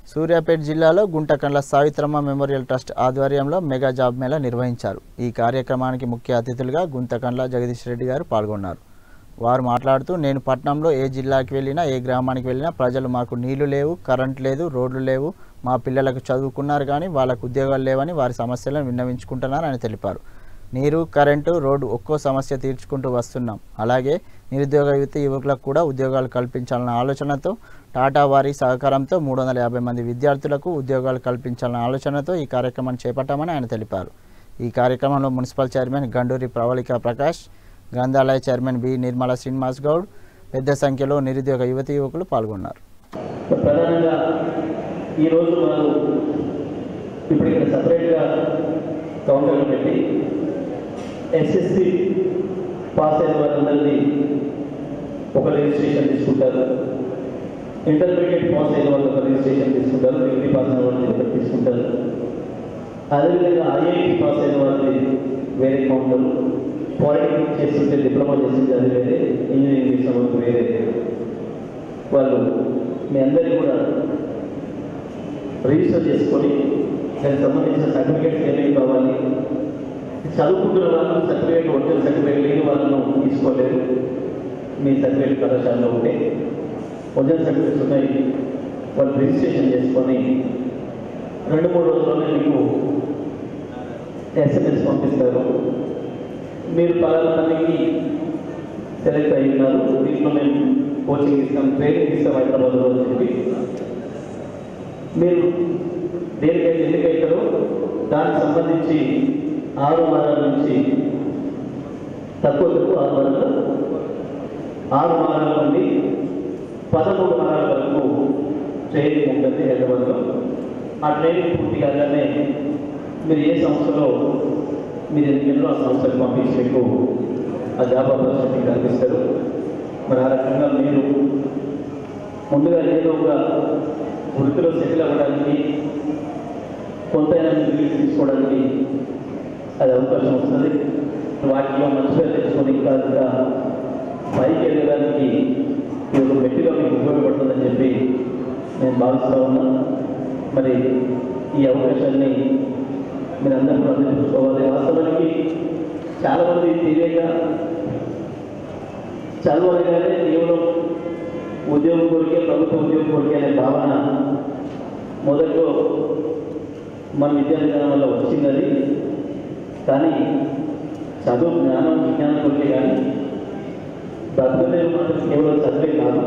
సూర్యాపేట జిల్లాలో Guntakandla Savitramma memorial trust ఆధ్వర్యంలో mega job mela నిర్వహించారు ఈ కార్యక్రమానికి ముఖ్య అతిథులుగా గుంతకండ్ల జగదీష్ రెడ్డి గారు పాల్గొన్నారు వారు మాట్లాడుతూ నేను పట్టణంలో ఏ జిల్లాకి వెళ్ళినా ఏ గ్రామానికి వెళ్ళినా ప్రజలు మాకు నీళ్లు లేవు కరెంట్ లేదు రోడ్లు లేవు మా పిల్లలకు చదువుకున్నారు కానీ వాళ్ళకు ఉద్యోగాలు లేవని వారి సమస్యలను విన్నవించుకుంటున్నారని తెలిపారు నీరు కరెంటు రోడ్డు ఒక్కో సమస్య తీర్చుకుంటూ వస్తున్నాం అలాగే నిరుద్యోగ యువతి యువకులకు కూడా ఉద్యోగాలు కల్పించాలన్న ఆలోచనతో టాటా వారి సహకారంతో మూడు వందల యాభై మంది విద్యార్థులకు ఉద్యోగాలు కల్పించాలన్న ఆలోచనతో ఈ కార్యక్రమాన్ని చేపట్టామని ఆయన తెలిపారు ఈ కార్యక్రమంలో మున్సిపల్ చైర్మన్ గండూరి ప్రవళిక ప్రకాష్ గ్రంథాలయ చైర్మన్ బి నిర్మల శ్రీనివాస్ గౌడ్ పెద్ద సంఖ్యలో నిరుద్యోగ యువతి యువకులు పాల్గొన్నారు ప్రధానంగా ఈరోజు మనం ఇప్పుడు ఇక్కడ సపరేట్గా కౌంటర్లు పెట్టి ఎస్ఎస్సి పాస్ అయిన వారందరినీ ఒక రిజిస్ట్రేషన్ తీసుకుంటారు ఇంటర్మీడియట్ పాస్ అయిన వాళ్ళు ఒక రిజిస్ట్రేషన్ తీసుకుంటారు డిగ్రీ పాస్ అయిన వాళ్ళు ఒకటి తీసుకుంటారు అదేవిధంగా ఐఐటి పాస్ అయిన వాళ్ళది వేరే కౌంటర్ పాలిటెక్నిక్ చేస్తుంటే డిప్లొమా చేస్తుంటే అది వేరే ఇంజనీరింగ్ చేసిన వాళ్ళకి వేరే వాళ్ళు మీ అందరికీ కూడా రిజిస్టర్ చేసుకొని దానికి సంబంధించిన సర్టిఫికేట్స్ ఏమేమి కావాలి చదువుకుంటున్న వాళ్ళు సర్టిఫికేట్ ఒరిజినల్ సర్టిఫికేట్ లేని వాళ్ళను తీసుకోలేదు మీ సర్టిఫికేట్ కళాశాలలో ఉంటే ఒరిజినల్ సర్టిఫికేట్స్ ఉన్నాయి వాళ్ళు రిజిస్ట్రేషన్ చేసుకొని రెండు మూడు రోజుల్లోనే మీకు ఎస్ఎంఎస్ పంపిస్తారు మీరు పలానా పనికి సెలెక్ట్ అయి ఉన్నారు దీంట్లో మేము కోచింగ్ ఇస్తాం ట్రైనింగ్ ఇస్తాం హైదరాబాద్లో అని చెప్పి మీరు దేనికైతే ఎన్నికైతారో దానికి సంబంధించి ఆరు వారాల నుంచి తక్కువ తక్కువ ఆరు వారాలు ఆరు వారాల నుండి పదమూడు వారాల వరకు ట్రైనింగ్ ఉంటుంది హైదరాబాద్లో ఆ ట్రైనింగ్ పూర్తి కాగానే మీరు ఏ సంస్థలో మీరు ఎన్నికల్లో ఆ సంస్థకు పంపించి మీకు ఆ జాబ్ ఆపర్చునిటీ కల్పిస్తారు మరి ఆ రకంగా మీరు ముందుగా ఏదో ఒక వృత్తిలో సెటిల్ అవ్వడానికి కొంతైనా రిలీజ్ తీసుకోవడానికి అది అవకాశం వస్తుంది వాటిలో మంచి పేరు తెచ్చుకొని ఇంకా ఇంకా పైకి వెళ్ళడానికి ఇది ఒక మెట్టిగా మీకు ఉపయోగపడుతుందని చెప్పి నేను భావిస్తూ ఉన్నాను మరి ఈ అవకాశాన్ని మీరు అందరూ కూడా అందించుకోవాలి వాస్తవానికి చాలామంది తెలియక చదవగానే కేవలం ఉద్యోగం కొరికే ప్రభుత్వ ఉద్యోగం కొరికే అనే భావన మొదట్లో మన విద్యా విధానం వల్ల వచ్చింది అది కానీ చదువు జ్ఞానం విజ్ఞానం కొరికే కానీ బ్రతకలేదు మాత్రం కేవలం చదివే కాదు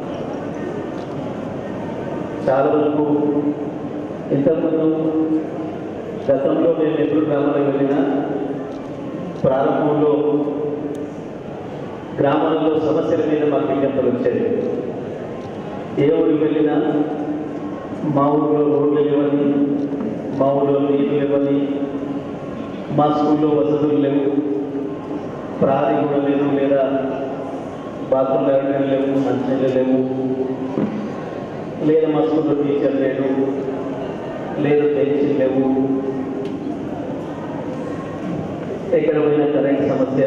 చాలా వరకు ఇంతకుముందు గతంలో మేము ఎప్పుడు గ్రామాలకు వెళ్ళినా ప్రారంభంలో గ్రామాలలో సమస్యల మీద మాకు విజ్ఞప్తులు వచ్చేది ఏ ఊరికి వెళ్ళినా మా ఊళ్ళో రోడ్లు లేవని మా ఊళ్ళో నీళ్ళు లేవని మా స్కూల్లో వసతులు లేవు ప్రాణి కూడా లేదు లేదా బాత్రూమ్ లాంటివి లేవు మంచినీళ్ళు లేవు లేదా మా స్కూల్లో టీచర్ లేడు లేదు పెన్షన్ లేవు ఎక్కడ పోయినా కరెంట్ సమస్య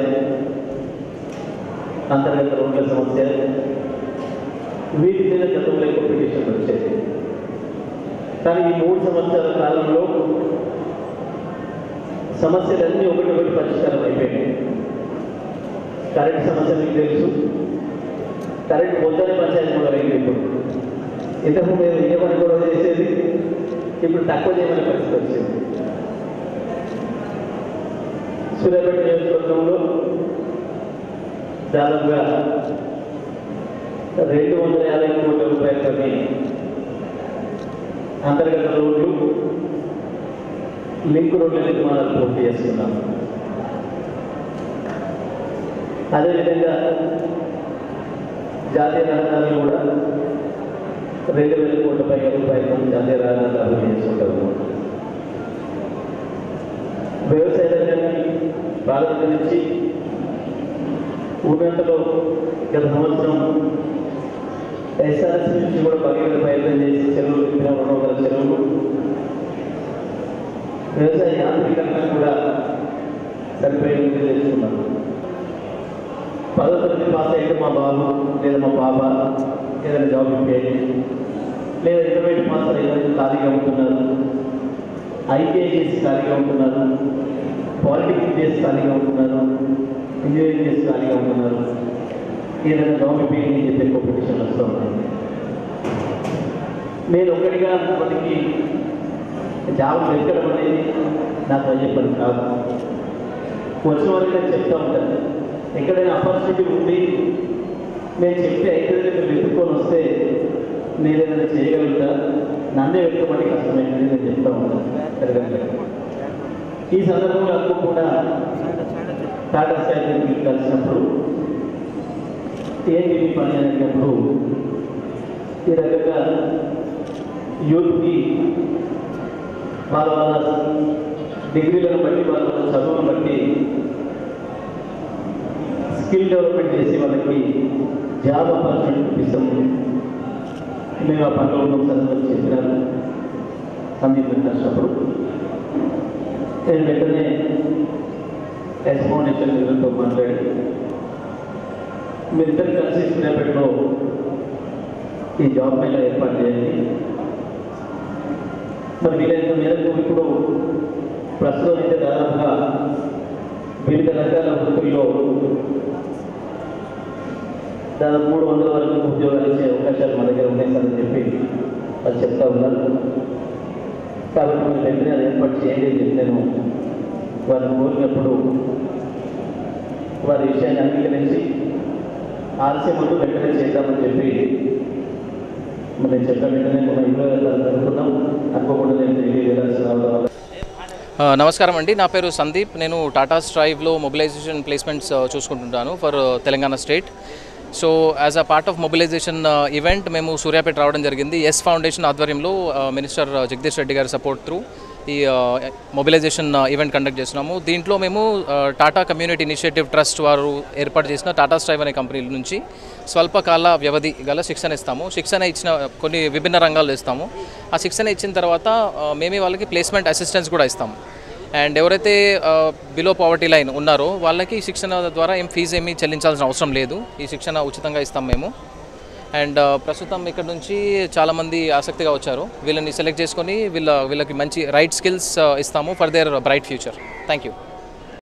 అంతర్గత రోడ్ల సమస్య వీటి మీద గతంలో ఎక్కువ పిటిషన్ వచ్చేది కానీ ఈ మూడు సంవత్సరాల కాలంలో సమస్యలన్నీ ఒకటి ఒకటి పరిష్కారం అయిపోయాయి కరెంట్ సమస్య మీకు తెలుసు కరెంట్ పొద్దునే పంచాయతీ మొదలైంది ఇప్పుడు ఇంతకు మేము ఏ పని కూడా చేసేది ఇప్పుడు తక్కువ చేయమనే పరిస్థితి వచ్చింది సూర్యాపేట నియోజకవర్గంలో దాదాపుగా రెండు వందల యాభై కోట్ల రూపాయలతోని అంతర్గత రోడ్లు లింక్ రోడ్ల నిర్మాణాలు పూర్తి చేస్తున్నాం అదేవిధంగా జాతీయ రహదారులు కూడా రెండు వేల కోట్ల పైగా రూపాయలతో జాతీయ రహదారులు అభివృద్ధి చేసుకుంటారు వ్యవసాయ రంగాన్ని భారతదేశం ఉన్నంతలో గత సంవత్సరం ఎస్ఆర్ఎస్ నుంచి కూడా పదివేల ప్రయత్నం చేసి చెరువులు తిప్పిన రెండు వందల చెరువులు వ్యవసాయ యాంత్రీకరణ కూడా సరిపోయే నిధులు తెచ్చుకున్నాం పదో తరగతి పాస్ అయితే మా బాబు లేదా మా పాప ఏదైనా జాబ్ ఇప్పేది లేదా ఇంటర్మీడియట్ పాస్ అయితే ఖాళీగా ఉంటున్నారు ఐకేజీఎస్ ఖాళీగా ఉంటున్నారు పాలిటెక్నిక్ చేసి ఖాళీగా ఉంటున్నారు ఇంజనీరింగ్ చేసి ఖాళీగా ఉంటున్నారు ఏదైనా జాబ్ ఇప్పించి చెప్పే కాంపిటీషన్ వస్తూ ఉన్నాయి నేను ఒకటిగా కొంతమందికి జాబ్ వెతకడం అనేది నాకు అయ్యే పని కాదు వచ్చిన వరకు నేను చెప్తా ఉంటాను ఎక్కడైనా ఆపర్చునిటీ ఉంది నేను చెప్తే అయితే మీరు వెతుక్కొని వస్తే నేను ఏదైనా చేయగలుగుతా నన్నే వెతుకోమని కష్టమైందని నేను చెప్తా ఉంటాను ఎరగండి. ఈ సందర్భంలో అనుకోకుండా టాటా స్కై దగ్గరికి కలిసినప్పుడు ఏంటి మీ పని అనేటప్పుడు ఈ రకంగా యూత్కి వాళ్ళ వాళ్ళ డిగ్రీలను బట్టి వాళ్ళ వాళ్ళ చదువులను బట్టి స్కిల్ డెవలప్మెంట్ చేసి వాళ్ళకి జాబ్ ఆపర్చునిటీ ఇప్పిస్తాము మేము ఆ పనిలో ఉన్న ఒకసారి చెప్పినాను సందీప్ కలిసినప్పుడు నేను వెంటనే ఎస్ ఫౌండేషన్ నిధులతో మాట్లాడి మీరిద్దరు కలిసి సూర్యాపేటలో ఈ జాబ్ మేళ ఏర్పాటు చేయండి మరి వీలైనంత మేరకు ఇప్పుడు ప్రస్తుతం అయితే దాదాపుగా వివిధ రకాల వృత్తుల్లో దాదాపు మూడు వందల వరకు ఉద్యోగాలు ఇచ్చే అవకాశాలు మన దగ్గర ఉన్నాయి సార్ అని చెప్పి వాళ్ళు చెప్తా ఉన్నారు కాబట్టి మీరు వెంటనే అది ఏర్పాటు చేయండి అని చెప్పి నేను వారిని కోరినప్పుడు వారి విషయాన్ని అంగీకరించి ఆలస్యం ముందు వెంటనే చేద్దామని చెప్పి మరి నేను చెప్పిన వెంటనే మన ఇరవై వేల అనుకున్నాం అనుకోకుండా నేను ఢిల్లీ వెళ్ళాల్సిన అవసరం వల్ల ఆ, నమస్కారం అండి నా పేరు సందీప్ నేను టాటా స్ట్రైవ్లో మొబిలైజేషన్ ప్లేస్మెంట్స్ ఆ, చూసుకుంటుంటాను for Telangana state so as a part of mobilisation event మేము సూర్యాపేట రావడం జరిగింది ఎస్ ఫౌండేషన్ ఆధ్వర్యంలో మినిస్టర్ జగదీష్ రెడ్డి గారి సపోర్ట్ త్రూ ఈ మొబిలైజేషన్ ఈవెంట్ కండక్ట్ చేస్తున్నాము దీంట్లో మేము ఆ, టాటా కమ్యూనిటీ ఇనిషియేటివ్ ట్రస్ట్ వారు ఏర్పాటు చేసిన టాటా స్ట్రైవ్ అనే కంపెనీ నుంచి స్వల్పకాల వ్యవధి గల శిక్షణ ఇస్తాము శిక్షణ ఇచ్చిన కొన్ని విభిన్న రంగాల్లో ఇస్తాము ఆ శిక్షణ ఇచ్చిన తర్వాత ఆ, మేమే వాళ్ళకి ప్లేస్మెంట్ అసిస్టెన్స్ కూడా ఇస్తాము అండ్ ఎవరైతే బిలో పావర్టీ లైన్ ఉన్నారో వాళ్ళకి ఈ శిక్షణ ద్వారా ఏం ఫీజు ఏమీ చెల్లించాల్సిన అవసరం లేదు ఈ శిక్షణ ఉచితంగా ఇస్తాం మేము అండ్ ప్రస్తుతం ఇక్కడ నుంచి చాలామంది ఆసక్తిగా వచ్చారు వీళ్ళని సెలెక్ట్ చేసుకొని వీళ్ళ వీళ్ళకి మంచి రైట్ స్కిల్స్ ఇస్తాము for their bright future thank you